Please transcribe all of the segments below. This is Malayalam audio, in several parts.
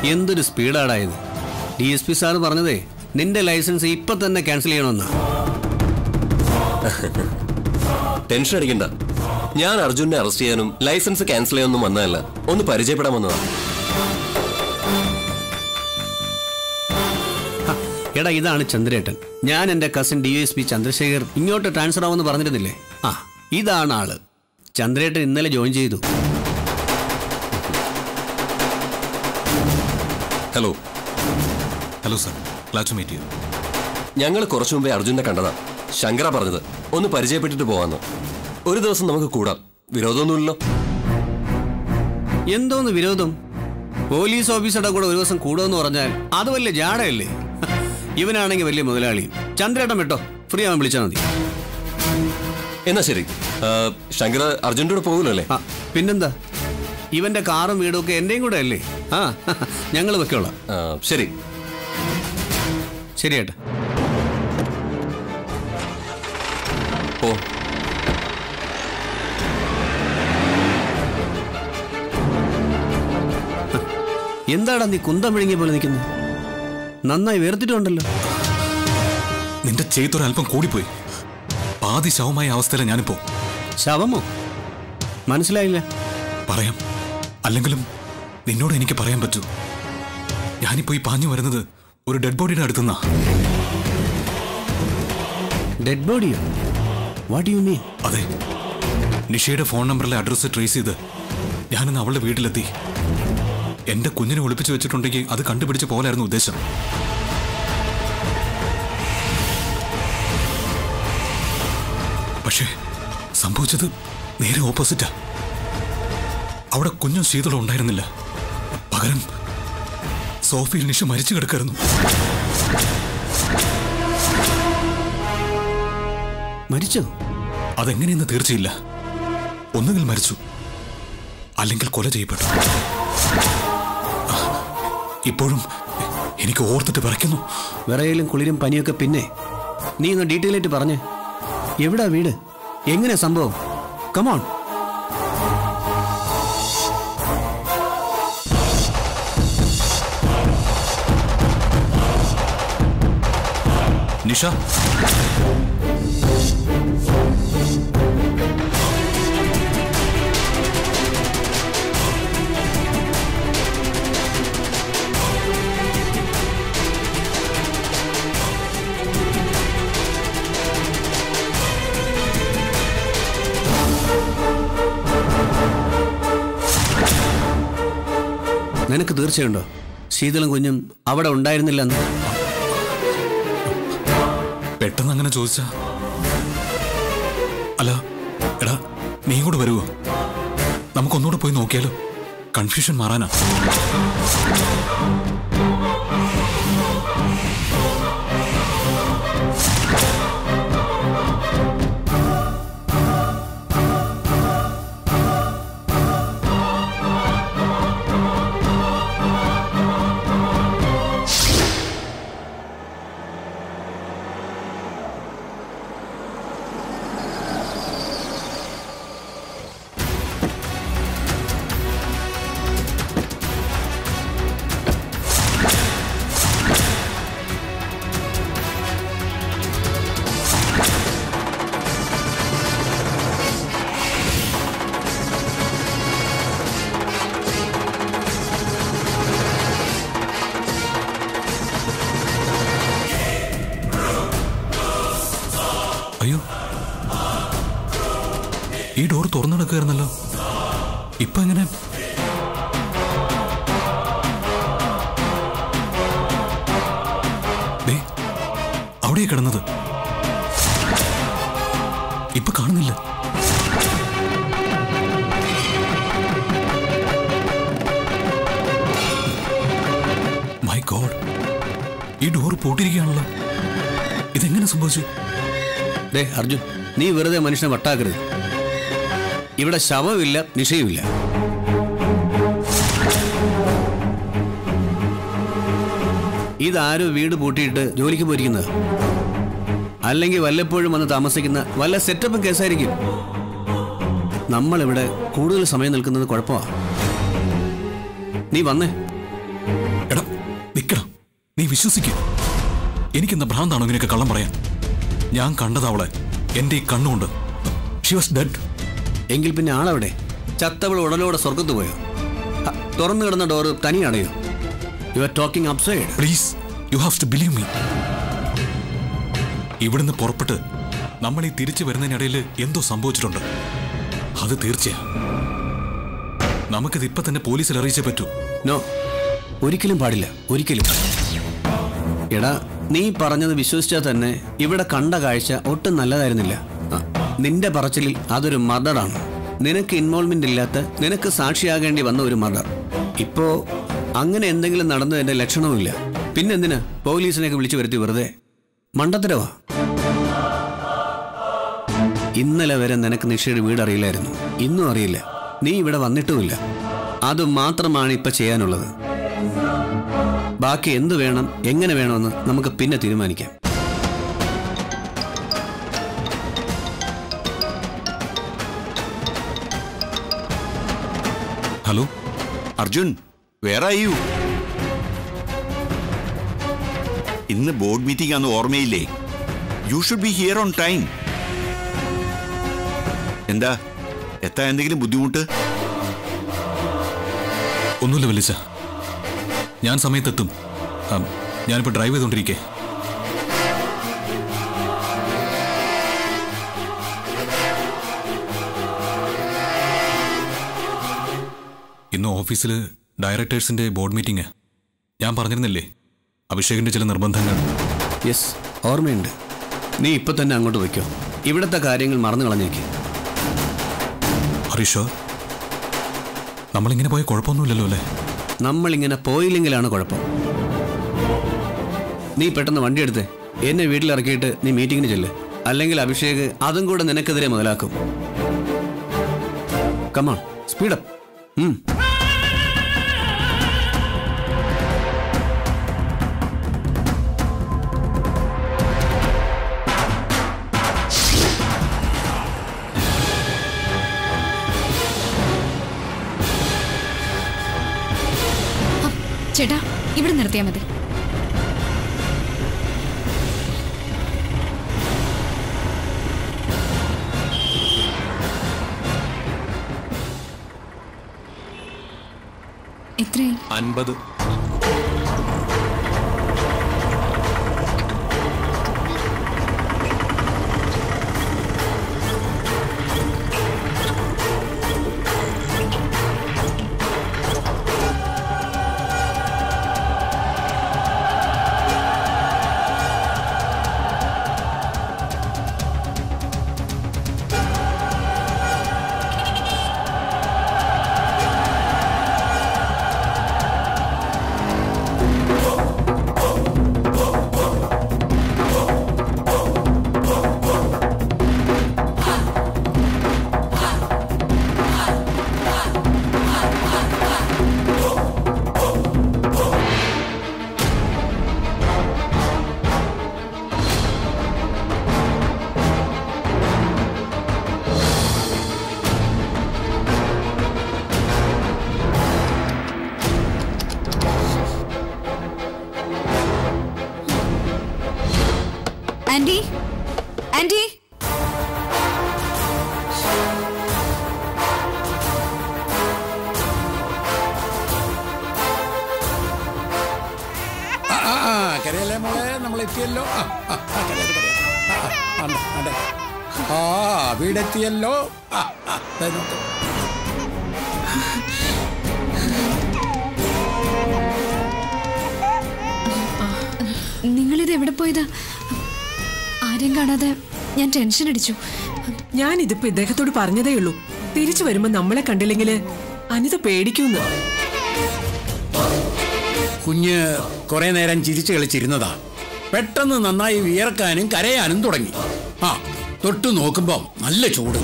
എന്തൊരു സ്പീഡാടായത് ഡി എസ് പി സാർ പറഞ്ഞതേ നിന്റെ ലൈസൻസ് ഇപ്പൊ തന്നെ ക്യാൻസൽ ചെയ്യണമെന്നാ ടെൻഷൻ അടിക്കണ്ട ഞാൻ അർജുനെ അറസ്റ്റ് ചെയ്യാനും ലൈസൻസ് ക്യാൻസൽ ചെയ്യാനൊന്നും വന്നതല്ല ഒന്ന് പരിചയപ്പെടാൻ വന്നതാ ഹ, എടാ ഇതാണ് ചന്ദ്രേട്ടൻ ഞാൻ എന്റെ cousin D S P Chandrasekhar ഇങ്ങോട്ട് ട്രാൻസ്ഫർ ആവുമെന്ന് പറഞ്ഞിരുന്നില്ലേ ആ ഇതാണ് ആള് ചന്ദ്രേട്ടൻ ഇന്നലെ ജോയിൻ ചെയ്തു hello hello sir glad to meet you ഞങ്ങൾ കുറച്ചു മുമ്പേ അർജുനെ കണ്ടതാ ശങ്കര പറഞ്ഞത് ഒന്ന് പരിചയപ്പെട്ടിട്ട് പോവാന്ന് ഒരു ദിവസം നമുക്ക് കൂടാം വിരോധമൊന്നുമില്ലല്ലോ എന്തോന്ന് വിരോധം പോലീസ് ഓഫീസറുടെ കൂടെ ഒരു ദിവസം കൂടുമെന്ന് പറഞ്ഞാൽ അത് വലിയ ജാടയല്ലേ ഇവനാണെങ്കിൽ വലിയ മുതലാളി ചന്ദ്രേട്ടൻ വിട്ടോ ഫ്രീ ആവാൻ വിളിച്ചാൽ മതി എന്നാ ശരി ആ, ശങ്കര അർജുൻ്റെ കൂടെ പോകുമല്ലോ അല്ലേ ആ പിന്നെന്താ ഇവന്റെ കാറും വീടും ഒക്കെ എന്റെയും കൂടെ അല്ലേ ആ ഞങ്ങൾ വെക്കോളാം ആ, ശരി ശരി ഏട്ടാ പോ എന്താടാ നീ കുന്തം വിഴുങ്ങിയ പോലെ നിൽക്കുന്നു നന്നായി വേർത്തിട്ടുണ്ടല്ലോ നിന്റെ ചെയ്തൊരല്പം കൂടിപ്പോയി പാതി ശവമായ അവസ്ഥയിലാണ് ഞാനിപ്പോ ശവമോ മനസ്സിലായില്ല പറയാം അല്ലെങ്കിലും നിന്നോട് എനിക്ക് പറയാൻ പറ്റൂ ഞാനിപ്പോ ഈ പാഞ്ഞു വരുന്നത് ഒരു ഡെഡ് ബോഡിയുടെ അടുത്തുനിന്നാ ഡെഡ് ബോഡിയോ വാട്ട് യു മീൻ അതെ നിഷയുടെ ഫോൺ നമ്പറിലെ അഡ്രസ്സ് ട്രേസ് ചെയ്ത് ഞാനിന്ന് അവളുടെ വീട്ടിലെത്തി എന്റെ കുഞ്ഞിനെ ഒളിപ്പിച്ചു വെച്ചിട്ടുണ്ടെങ്കിൽ അത് കണ്ടുപിടിച്ച പോലായിരുന്നു ഉദ്ദേശം പക്ഷേ സംഭവിച്ചത് നേരെ ഓപ്പോസിറ്റാ അവിടെ കുഞ്ഞും ശീതളും ഉണ്ടായിരുന്നില്ല പകരം സോഫിയിൽ നിഷ മരിച്ചു കിടക്കായിരുന്നു മരിച്ചോ അതെങ്ങനെയെന്ന് തീർച്ചയില്ല ഒന്നുകിൽ മരിച്ചു അല്ലെങ്കിൽ കൊല ചെയ്യപ്പെട്ടു ഇപ്പോഴും എനിക്ക് ഓർത്തിട്ട് വിറയ്ക്കുന്നു വിറയലും കുളിരും പനിയൊക്കെ പിന്നെ നീ ഒന്ന് ഡീറ്റെയിൽ ആയിട്ട് പറഞ്ഞേ എവിടാ വീട് എങ്ങനെ സംഭവം കമോൺ നിഷ നിനക്ക് തീർച്ചയുണ്ടോ ശീതളും കുഞ്ഞും അവിടെ ഉണ്ടായിരുന്നില്ലെന്ന് പെട്ടെന്ന് അങ്ങനെ ചോദിച്ചാ അല്ല എടാ നീ കൂടെ വരുവോ നമുക്കൊന്നുകൂടെ പോയി നോക്കിയാലോ കൺഫ്യൂഷൻ മാറാനാ അയ്യോ ഈ ഡോർ തുറന്നു കിടക്കുകയായിരുന്നല്ലോ ഇപ്പൊ എങ്ങനെ ദേ, അവിടെയാ കിടന്നത് ഇപ്പൊ കാണുന്നില്ല മൈ ഗോഡ് ഈ ഡോർ പൂട്ടിയിരിക്കുകയാണല്ലോ ഇതെങ്ങനെ സംഭവിച്ചു ദേ അർജുൻ നീ വെറുതെ മനുഷ്യനെ വട്ടാക്കരുത് ഇവിടെ ശവമില്ല നിഷയുമില്ല ഇതാരോ വീട് പൂട്ടിയിട്ട് ജോലിക്ക് പോയിരിക്കുന്നത് അല്ലെങ്കിൽ വല്ലപ്പോഴും വന്ന് താമസിക്കുന്ന വല്ല സെറ്റപ്പും കേസായിരിക്കും നമ്മളിവിടെ കൂടുതൽ സമയം നിൽക്കുന്നത് കുഴപ്പമാ നീ വന്നേ നിക്കണം നീ വിശ്വസിക്കും എനിക്കെന്താ ഭ്രാന്താണോ ഇങ്ങനെയൊക്കെ കള്ളം പറയാൻ ഞാൻ കണ്ടത് അവളെ എന്റെ ഈ കണ്ണുകൊണ്ട് ഷി വാസ് ഡെഡ് എങ്കിൽ പിന്നെ ആളവിടെ ചത്തവൾ ഉടലോടെ സ്വർഗത്ത് പോയോ ഹ, തുറന്നു കിടന്ന ഡോറ് തനി അടയോ you are talking upside please you have to believe me ഇവിടുന്ന് പുറപ്പെട്ട് നമ്മൾ ഈ തിരിച്ചു വരുന്നതിനിടയിൽ എന്തോ സംഭവിച്ചിട്ടുണ്ട് അത് തീർച്ചയാ നമുക്കിത് ഇപ്പൊ തന്നെ പോലീസിൽ അറിയിച്ചേ പറ്റൂ നോ ഒരിക്കലും പാടില്ല ഒരിക്കലും എടാ നീ പറഞ്ഞത് വിശ്വസിച്ചാൽ തന്നെ ഇവിടെ കണ്ട കാഴ്ച ഒട്ടും നല്ലതായിരുന്നില്ല ആ, നിന്റെ പറച്ചിലിൽ അതൊരു മർഡറാണ് നിനക്ക് ഇൻവോൾവ്മെന്റ് ഇല്ലാത്ത നിനക്ക് സാക്ഷിയാകേണ്ടി വന്ന ഒരു മർഡർ ഇപ്പോ അങ്ങനെ എന്തെങ്കിലും നടന്നതിന്റെ ലക്ഷണവുമില്ല പിന്നെന്തിനാ പോലീസിനെയൊക്കെ വിളിച്ചു വരുത്തി വെറുതെ മണ്ടത്തരവാ ഇന്നലെ വരെ നിനക്ക് നിഷയുടെ വീട് അറിയില്ലായിരുന്നു ഇന്നും അറിയില്ല നീ ഇവിടെ വന്നിട്ടുമില്ല അത് മാത്രമാണ് ഇപ്പൊ ചെയ്യാനുള്ളത് ബാക്കി എന്ത് വേണം എങ്ങനെ വേണമെന്ന് നമുക്ക് പിന്നെ തീരുമാനിക്കാം ഹലോ അർജുൻ വേറെ യു ഇന്ന് ബോർഡ് മീറ്റിംഗ് ആണെന്ന് ഓർമ്മയില്ലേ you should be here on time എന്താ എത്താൻ എന്തെങ്കിലും ബുദ്ധിമുട്ട് ഒന്നുമില്ല വലിച്ച ഞാൻ സമയത്തെത്തും ആം, ഞാനിപ്പോ ഡ്രൈവ് ചെയ്തോണ്ടിരിക്കേ ഇന്ന് ഓഫീസിൽ ഡയറക്ടേഴ്സിന്റെ ബോർഡ് മീറ്റിംഗ് ഞാൻ പറഞ്ഞിരുന്നില്ലേ അഭിഷേകിന്റെ ചില നിർബന്ധങ്ങൾ യെസ് ഓർമ്മയുണ്ട് നീ ഇപ്പൊ തന്നെ അങ്ങോട്ട് വയ്ക്കോ ഇവിടുത്തെ കാര്യങ്ങൾ മറന്നു കളഞ്ഞേക്ക് ഹരീഷോ നമ്മളിങ്ങനെ പോയ കുഴപ്പമൊന്നുമില്ലല്ലോ അല്ലേ നമ്മളിങ്ങനെ പോയില്ലെങ്കിലാണ് കുഴപ്പം നീ പെട്ടെന്ന് വണ്ടി എടുത്ത് എന്നെ വീട്ടിലിറക്കിയിട്ട് നീ മീറ്റിങ്ങിന് ചെല്ല് അല്ലെങ്കിൽ അഭിഷേക് അതും കൂടെ നിനക്കെതിരെ മുതലാക്കും കമാൺ സ്പീഡപ്പ് ചേട്ടാ ഇവിടെ നിർത്തിയാൽ മതി എത്രയായി അൻപത് ആന്റി ആന്റി ആ, ആ, ആ, കരയല്ലേ മോളെ നമ്മൾ എത്തിയല്ലോ ആ, ആ, ആ, കരയാതെ, കരയാതെ. ആ, ആ, ആണ്ടെ, ആണ്ടെ. ആ വീടെത്തിയല്ലോ ആ, ആ, ദേ നോക്ക്. നിങ്ങളിത് എവിടെ പോയതാ ആരെയും കാണാതെ ഞാൻ ടെൻഷൻ അടിച്ചു ഞാൻ ഇതിപ്പോ ഇദ്ദേഹത്തോട് പറഞ്ഞതേ ഉള്ളൂ തിരിച്ചു വരുമ്പോ നമ്മളെ കണ്ടില്ലെങ്കിൽ അനിത പേടിക്കൂന്ന് കുഞ്ഞ് കുറെ നേരം ചിരിച്ചു കളിച്ചിരുന്നതാ പെട്ടെന്ന് നന്നായി വിയർക്കാനും കരയാനും തുടങ്ങി ആ തൊട്ടു നോക്കുമ്പോ നല്ല ചൂട്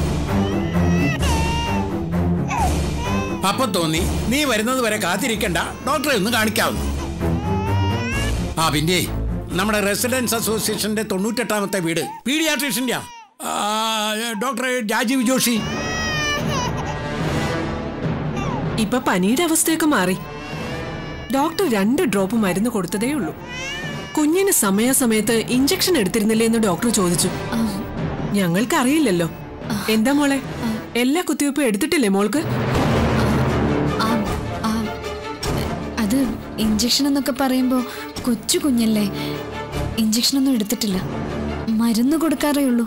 അപ്പൊ തോന്നി നീ വരുന്നത് വരെ കാത്തിരിക്കണ്ട ഡോക്ടറെ ഒന്ന് കാണിക്കാവുന്നു ആ പിന്നെ നമ്മുടെ റെസിഡൻസ് അസോസിയേഷന്റെ തൊണ്ണൂറ്റെട്ടാമത്തെ വീട് പീഡിയാട്രീഷ്യൻ്റെ ഡോക്ടർ രാജീവ് ജോഷി ഇപ്പൊ പനിയുടെ അവസ്ഥയൊക്കെ മാറി ഡോക്ടർ രണ്ട് ഡ്രോപ്പ് മരുന്ന് കൊടുത്തതേ ഉള്ളൂ കുഞ്ഞിന് സമയാസമയത്ത് ഇഞ്ചക്ഷൻ എടുത്തിരുന്നില്ലേ എന്ന് ഡോക്ടർ ചോദിച്ചു ഞങ്ങൾക്ക് അറിയില്ലല്ലോ എന്താ മോളെ എല്ലാ കുത്തിവയ്പ്പും എടുത്തിട്ടില്ലേ മോൾക്ക് ആ, ആ, അത് ഇഞ്ചക്ഷൻ എന്നൊക്കെ പറയുമ്പോ കൊച്ചു കുഞ്ഞല്ലേ ഇഞ്ചക്ഷൻ ഒന്നും എടുത്തിട്ടില്ല മരുന്ന് കൊടുക്കാറേ ഉള്ളൂ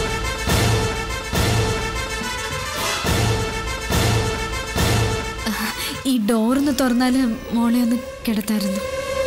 ആ, ഈ ഡോറൊന്ന് തുറന്നാല് മോളെ ഒന്ന് കിടത്തായിരുന്നു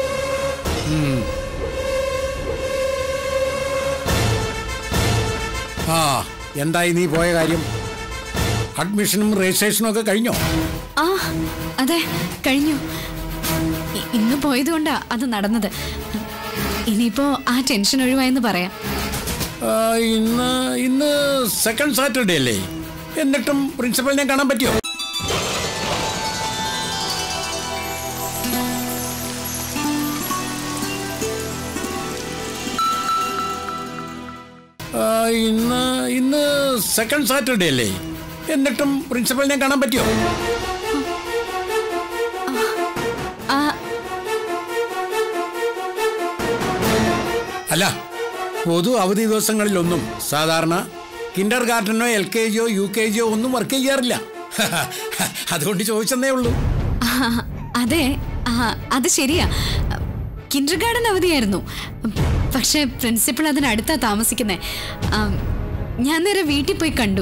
ആ എന്തായി നീ പോയ കാര്യം അഡ്മിഷനും രജിസ്ട്രേഷനും ഒക്കെ കഴിഞ്ഞോ ആ അതെ കഴിഞ്ഞു ഇ- ഇന്ന് പോയതുകൊണ്ടാ അത് നടന്നത് ഇനിയിപ്പോ ആ ടെൻഷൻ ഒഴിവായെന്ന് പറയാം ആ, ഇന്ന് ഇന്ന് സെക്കൻഡ് സാറ്റർഡേ അല്ലേ എന്നിട്ടും പ്രിൻസിപ്പലിനെ കാണാൻ പറ്റിയോ ആ, ഇന്ന് ഇന്ന് സെക്കൻഡ് സാറ്റർഡേ അല്ലേ എന്നിട്ടും പ്രിൻസിപ്പലിനെ കാണാൻ പറ്റിയോ ആ അല്ല പൊതു അവധി ദിവസങ്ങളിലൊന്നും സാധാരണ കിൻഡർ ഗാർഡനോ എൽ കെ ജിയോ യു കെ ജിയോ ഒന്നും വർക്ക് ചെയ്യാറില്ല അതുകൊണ്ട് ചോദിച്ചെന്നേ ഉള്ളൂ ആ, അതെ ആ, അത് ശരിയാ കിൻഡർ ഗാർഡൻ അവധിയായിരുന്നു പക്ഷെ പ്രിൻസിപ്പൾ അതിനടുത്താ താമസിക്കുന്നേ ആ, ഞാൻ നേരെ വീട്ടിൽ പോയി കണ്ടു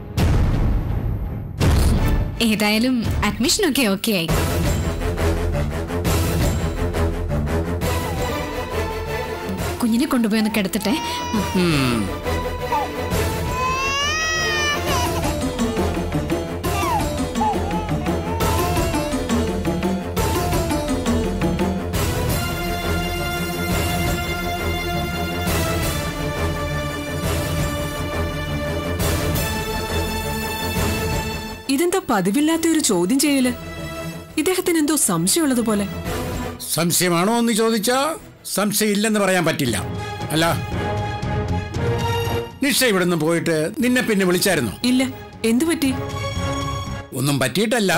ഏതായാലും അഡ്മിഷനൊക്കെ ഓക്കെ ആയി കുഞ്ഞിനെ കൊണ്ടുപോയി ഒന്ന് കിടത്തട്ടെ ഉം. ഇതെന്താ പതിവില്ലാത്ത ഒരു ചോദ്യം ചെയ്യല് ഇദ്ദേഹത്തിന് എന്തോ സംശയമുള്ളത് പോലെ സംശയമാണോ എന്ന് ചോദിച്ചാ സംശയം ഇല്ലെന്ന് പറയാൻ പറ്റില്ല അല്ല നിഷ ഇവിടുന്ന് പോയിട്ട് നിന്നെ പിന്നെ വിളിച്ചായിരുന്നു ഇല്ല എന്തു പറ്റി ഒന്നും പറ്റിയിട്ടല്ല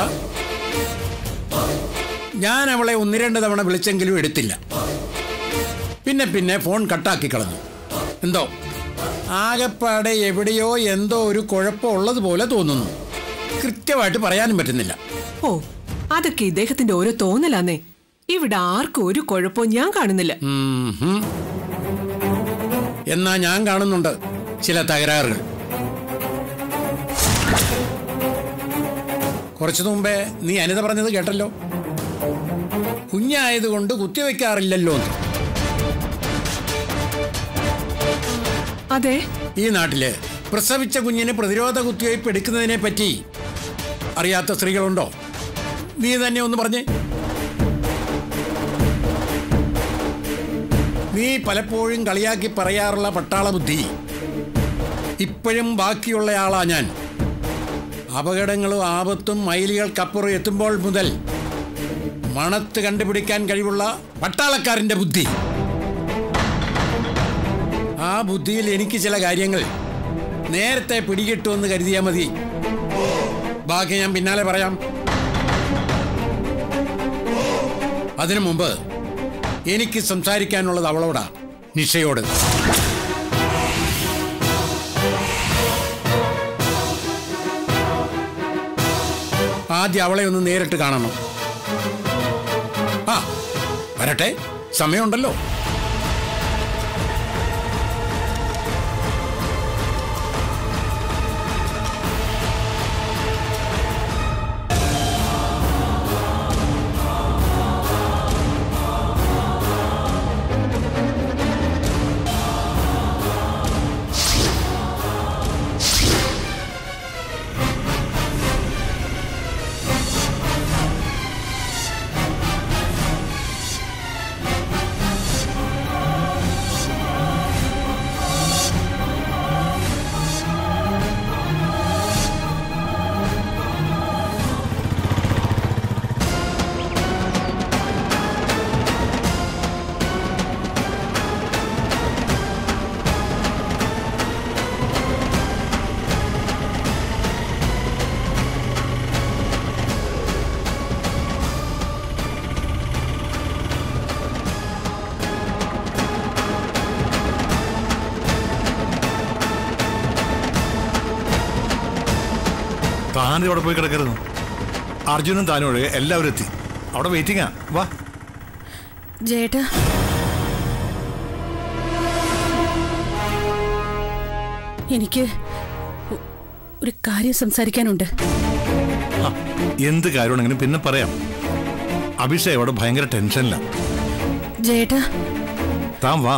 ഞാൻ അവളെ ഒന്ന് രണ്ട് തവണ വിളിച്ചെങ്കിലും എടുത്തില്ല പിന്നെ പിന്നെ ഫോൺ കട്ടാക്കി കളഞ്ഞു എന്തോ ആകെപ്പാടെ എവിടെയോ എന്തോ ഒരു കുഴപ്പം ഉള്ളതുപോലെ തോന്നുന്നു കൃത്യമായിട്ട് പറയാനും പറ്റുന്നില്ല ഓ അതൊക്കെ ഇദ്ദേഹത്തിന്റെ ഓരോ തോന്നലാന്നേ ഇവിടെ ആർക്കും ഒരു കുഴപ്പവും ഞാൻ കാണുന്നില്ല ഉം, ഹും. എന്നാ ഞാൻ കാണുന്നുണ്ട് ചില തകരാറുകൾ കുറച്ചു മുമ്പേ നീ അനിത പറഞ്ഞത് കേട്ടല്ലോ കുഞ്ഞായതുകൊണ്ട് കുത്തിവെക്കാറില്ലല്ലോ എന്ന് അതെ ഈ നാട്ടില് പ്രസവിച്ച കുഞ്ഞിന് പ്രതിരോധ കുത്തിവയ്പ് എടുക്കുന്നതിനെ പറ്റി അറിയാത്ത സ്ത്രീകളുണ്ടോ നീ തന്നെ ഒന്ന് പറഞ്ഞേ നീ പലപ്പോഴും കളിയാക്കി പറയാറുള്ള പട്ടാള ബുദ്ധി ഇപ്പോഴും ബാക്കിയുള്ള ആളാ ഞാൻ അപകടങ്ങളും ആപത്തും മൈലുകൾക്കപ്പുറം എത്തുമ്പോൾ മുതൽ മണത്ത് കണ്ടുപിടിക്കാൻ കഴിവുള്ള പട്ടാളക്കാരന്റെ ബുദ്ധി ആ ബുദ്ധിയിൽ എനിക്ക് ചില കാര്യങ്ങൾ നേരത്തെ പിടികിട്ടുമെന്ന് കരുതിയാൽ മതി ബാക്കി ഞാൻ പിന്നാലെ പറയാം അതിനു മുമ്പ് എനിക്ക് സംസാരിക്കാനുള്ളത് അവളോടാ നിഷയോട് ആദ്യം അവളെ ഒന്ന് നേരിട്ട് കാണണം ആ വരട്ടെ സമയമുണ്ടല്ലോ താൻ ഇവിടെ പോയി കിടക്കരുത് അർജുനും താനും ഒഴികെ എല്ലാവരും എത്തി അവിടെ വെയിറ്റിംഗാ വാ ജേട്ടാ എനിക്ക് ഒ- ഒരു കാര്യം സംസാരിക്കാനുണ്ട് ആ, എന്ത് കാര്യമാണെങ്കിലും പിന്നെ പറയാം അഭിഷേക് അവിടെ ഭയങ്കര ടെൻഷനില്ല ജേട്ടാ താൻ വാ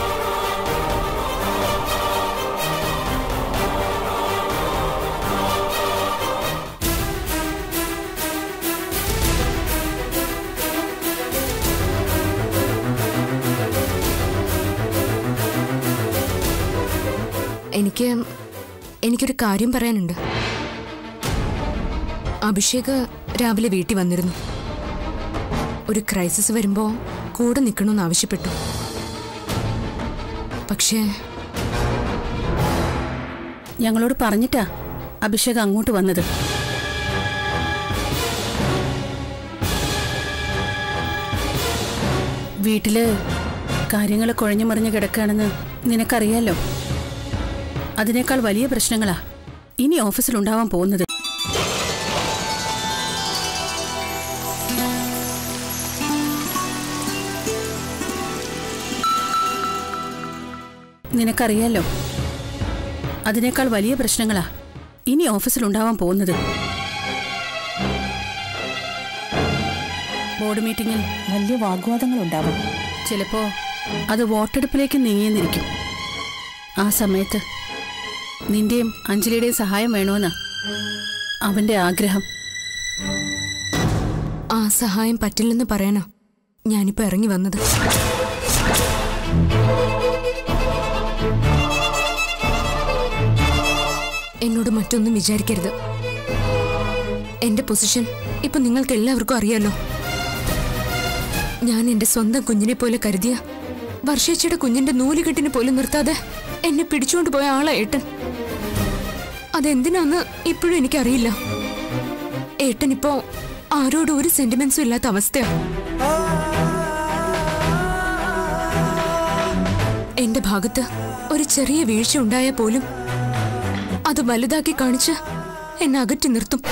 എനിക്ക് എനിക്കൊരു കാര്യം പറയാനുണ്ട് അഭിഷേക് രാവിലെ വീട്ടിൽ വന്നിരുന്നു ഒരു ക്രൈസിസ് വരുമ്പോൾ കൂടെ നിൽക്കണമെന്ന് ആവശ്യപ്പെട്ടു പക്ഷേ ഞങ്ങളോട് പറഞ്ഞിട്ടാ അഭിഷേക് അങ്ങോട്ട് വന്നത് വീട്ടില് കാര്യങ്ങൾ കുഴഞ്ഞു മറിഞ്ഞു കിടക്കുകയാണെന്ന് നിനക്കറിയാലോ അതിനേക്കാൾ വലിയ പ്രശ്നങ്ങളാ ഇനി ഓഫീസിലുണ്ടാവാൻ പോകുന്നത് നിനക്കറിയാലോ അതിനേക്കാൾ വലിയ പ്രശ്നങ്ങളാ ഇനി ഓഫീസിലുണ്ടാവാൻ പോകുന്നത് ബോർഡ് മീറ്റിംഗിൽ വലിയ വാഗ്വാദങ്ങൾ ഉണ്ടാവും ചിലപ്പോ അത് വോട്ടെടുപ്പിലേക്ക് നീങ്ങിയെന്നിരിക്കും ആ സമയത്ത് നിന്റെയും അഞ്ജലിയുടെയും സഹായം വേണമെന്നാ അവന്റെ ആഗ്രഹം ആ സഹായം പറ്റില്ലെന്ന് പറയാനാ ഞാനിപ്പോ ഇറങ്ങി വന്നത് എന്നോട് മറ്റൊന്നും വിചാരിക്കരുത് എന്റെ പൊസിഷൻ ഇപ്പൊ നിങ്ങൾക്ക് എല്ലാവർക്കും അറിയാലോ ഞാൻ എന്റെ സ്വന്തം കുഞ്ഞിനെ പോലെ കരുതിയ വർഷേച്ചിയുടെ കുഞ്ഞിന്റെ നൂലുകെട്ടിന് പോലും നിർത്താതെ എന്നെ പിടിച്ചുകൊണ്ട് പോയ ആളാ ഏട്ടൻ അതെന്തിനാന്ന് ഇപ്പോഴും എനിക്കറിയില്ല ഏട്ടൻ ഇപ്പോ ആരോടും ഒരു സെന്റിമെന്റ്സും ഇല്ലാത്ത അവസ്ഥയാ എന്റെ ഭാഗത്ത് ഒരു ചെറിയ വീഴ്ച ഉണ്ടായാൽ പോലും അത് വലുതാക്കി കാണിച്ച് എന്നെ അകറ്റി നിർത്തും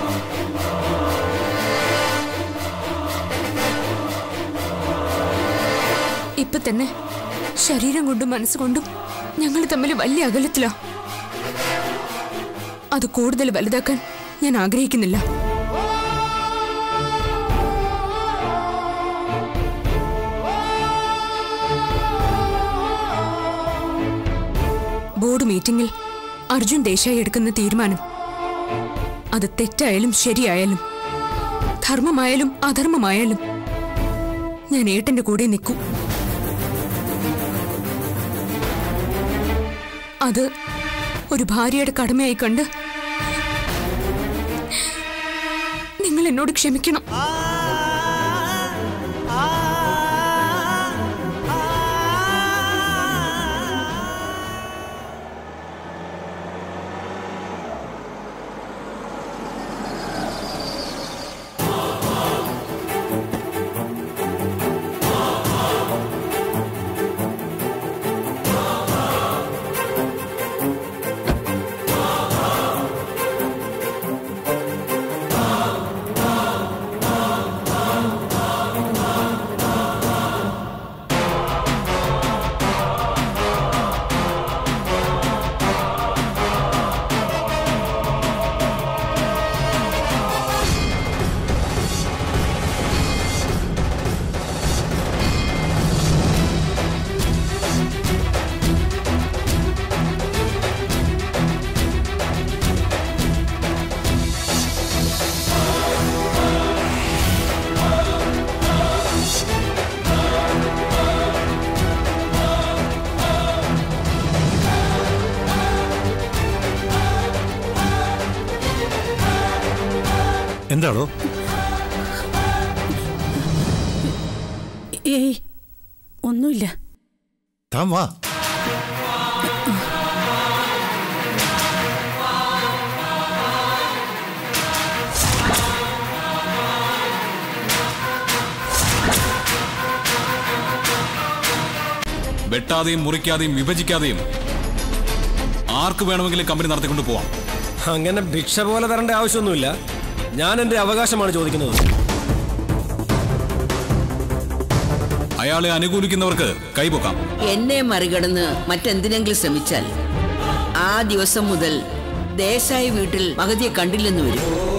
ഇപ്പൊ തന്നെ ശരീരം കൊണ്ടും മനസ്സുകൊണ്ടും ഞങ്ങൾ തമ്മിൽ വലിയ അകലത്തിലാ അത് കൂടുതൽ വലുതാക്കാൻ ഞാൻ ആഗ്രഹിക്കുന്നില്ല ബോർഡ് മീറ്റിംഗിൽ അർജുൻ ദേശായി എടുക്കുന്ന തീരുമാനം അത് തെറ്റായാലും ശരിയായാലും ധർമ്മമായാലും അധർമ്മമായാലും ഞാൻ ഏട്ടന്റെ കൂടെ നിൽക്കൂ അത് ഒരു ഭാര്യയുടെ കടമയായി കണ്ട് നിങ്ങൾ എന്നോട് ക്ഷമിക്കണം എന്താണോ ഏയ് ഒന്നുമില്ല താൻ വാ വെട്ടാതെയും മുറിക്കാതെയും വിഭജിക്കാതെയും ആർക്ക് വേണമെങ്കിലും കമ്പനി നടത്തിക്കൊണ്ട് പോവാം അങ്ങനെ ഭിക്ഷ പോലെ തരേണ്ട ആവശ്യമൊന്നുമില്ല ഞാൻ എൻ്റെ അവകാശമാണ് ചോദിക്കുന്നത് അയാളെ അനുകൂലിക്കുന്നവർക്ക് കൈപൊക്കാം എന്നെ മറികടന്ന് മറ്റെന്തിനെങ്കിലും ശ്രമിച്ചാൽ ആ ദിവസം മുതൽ ദേശായി വീട്ടിൽ മഹതിയെ കണ്ടില്ലെന്ന് വരും